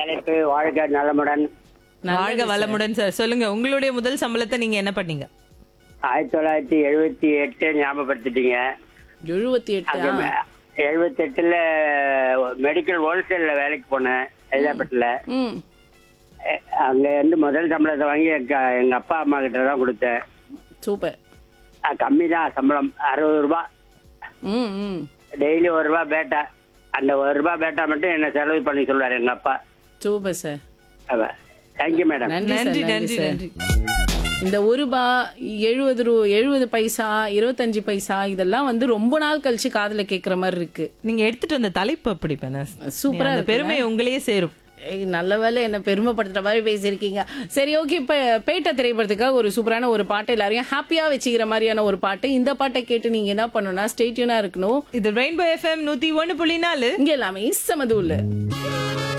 தலைப்பு வாழ்க்கை நலமுடன் வாழ்க வளமுடன் சார் சொல்லுங்க உங்களுடைய முதல் சம்பளத்தை நீங்க என்ன பண்ணீங்க ஆயிரத்தி தொள்ளாயிரத்தி எழுபத்தி எட்டு ஞாபகப்படுத்திட்டீங்க எழுபத்தி எட்டு எழுபத்தி எட்டுல மெடிக்கல் ஹோல்சேல்ல வேலைக்கு போனேன் ஹைதராபாத்ல ம் அஹ் அங்க இருந்து முதல் சம்பளத்தை வாங்கி எங்க எங்க அப்பா அம்மா கிட்ட தான் கொடுத்தேன் சூப்பர் கம்மி தான் சம்பளம் அறுபது ரூபாய் ம் ம் டெய்லி ஒரு ரூபாய் பேட்டா அந்த ஒரு ரூபாய் பேட்டா மட்டும் என்ன செலவு பண்ணி சொல்லுவாரு எங்க அப்பா சூப்பர் சார் தேங்க்யூ மேடம் நன்றி நன்றி சார் நன்றி சார் நன்றி இந்த ஒரு ரூபா எழுபது ரூ எழுபது பைசா இருபத்தஞ்சு பைசா இதெல்லாம் வந்து ரொம்ப நாள் கழிச்சு காதுல கேக்குற மாதிரி இருக்கு நீங்க எடுத்துட்டு வந்த தலைப்பு அப்படி பண்ண சூப்பரா அந்த இருக்குல்ல? பெருமை உங்களையே சேரும் ஏய், நல்ல வேலை என்ன பெருமைப்படுத்துற மாதிரி பேசியிருக்கீங்க சரி ஓகே இப்ப பேட்ட திரைப்படத்துக்காக ஒரு சூப்பரான ஒரு பாட்டு எல்லாரையும் ஹாப்பியா வச்சுக்கிற மாதிரியான ஒரு பாட்டு இந்த பாட்டை கேட்டு நீங்க என்ன பண்ணணும்னா ஸ்டேட்யூனா இருக்கணும் இது ரெயின்போ எஃப்எம் நூத்தி ஒண்ணு புள்ளி நாலு இங்க எல்லாமே சமது உள்ள